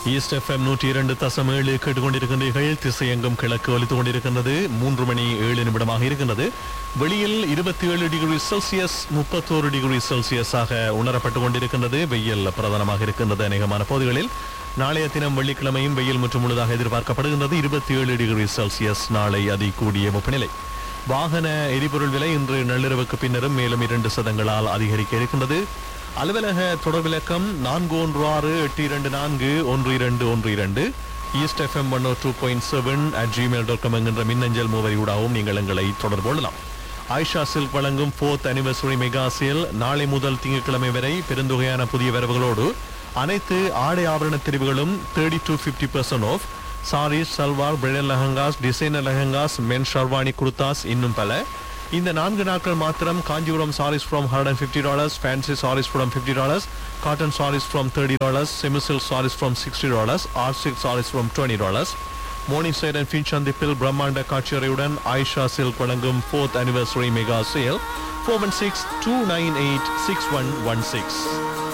east FM நூற்றி இரண்டு தசம் ஏழு கேட்டுக்கொண்டிருக்கின்றீர்கள் திசையெங்கும் கிழக்கு ஒலித்துக் கொண்டிருக்கின்றது மூன்று மணி ஏழு நிமிடமாக இருக்கின்றது வெளியில் இருபத்தி ஏழு டிகிரி செல்சியஸ் முப்பத்தோரு டிகிரி செல்சியஸாக உணரப்பட்டுக் கொண்டிருக்கின்றது வெயில் பிரதானமாக இருக்கின்றது அநேகமான பகுதிகளில் நாளைய தினம் வெள்ளிக்கிழமையும் வெயில் மற்றும் முழுதாக எதிர்பார்க்கப்படுகின்றது இருபத்தி ஏழு டிகிரி செல்சியஸ் நாளை அதி கூடிய வெப்பநிலை வாகன எரிபொருள் விலை இன்று நள்ளிரவுக்கு பின்னரும் மேலும் இரண்டு சதங்களால் அதிகரிக்க இருக்கின்றது அலுவலக தொடர்பிலக்கம் நான்கு ஒன்று ஆறு எட்டு இரண்டு நான்கு ஒன்று இரண்டு ஒன்று இரண்டு east FM one two point seven at Gmail dot com என்கின்ற மின்னஞ்சல் முகவரியூடாகவும் நீங்கள் எங்களை தொடர்பு கொள்ளலாம் ஆயிஷா சில்க் வழங்கும் ஃபோர்த் அனிவர்சரி மெகா சேல் நாளை முதல் திங்கட்கிழமை வரை பெருந்தொகையான புதிய வரவுகளோடு அனைத்து ஆடை ஆபரண தெரிவுகளும் thirty to fifty percent off saris salwar bridal lehengas designer lehengas men sherwani kurtas இன்னும் பல இந்த நான்கு நாட்கள் மாத்திரம் Kanchipuram saris from hundred and fifty dollars fancy saris from fifty dollars cotton saris from thirty dollars semi silk saris from sixty dollars R silk saris from twenty dollars Morningside and Finch சந்திப்பில் பிரம்மாண்ட காட்சியறையுடன் Ayesha silk வழங்கும் fourth anniversary mega sale four one six two nine eight six one one six